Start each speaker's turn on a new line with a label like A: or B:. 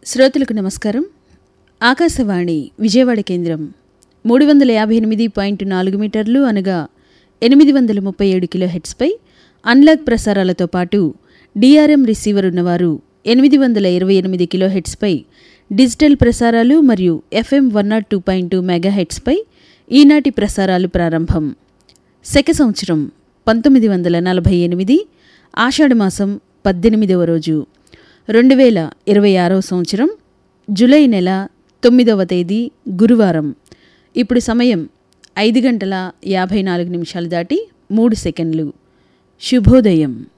A: శ్రోతలకు నమస్కారం ఆకాశవాణి విజయవాడ కేంద్రం మూడు వందల యాభై ఎనిమిది పాయింట్ నాలుగు మీటర్లు అనగా ఎనిమిది వందల ముప్పై ఏడు కిలో హెడ్స్పై అన్లాక్ ప్రసారాలతో పాటు డిఆర్ఎం రిసీవర్ ఉన్నవారు ఎనిమిది వందల ఇరవై ఎనిమిది కిలో హెడ్స్పై డిజిటల్ ప్రసారాలు మరియు FM one nought two point two mega హెడ్స్పై ఈనాటి ప్రసారాలు ప్రారంభం శక సంవత్సరం పంతొమ్మిది వందల నలభై ఎనిమిది ఆషాఢమాసం పద్దెనిమిదవ రోజు రెండు వేల ఇరవై ఆరవ సంవత్సరం జూలై నెల తొమ్మిదవ తేదీ గురువారం ఇప్పుడు సమయం ఐదు గంటల యాభై నాలుగు నిమిషాలు దాటి మూడు సెకండ్లు శుభోదయం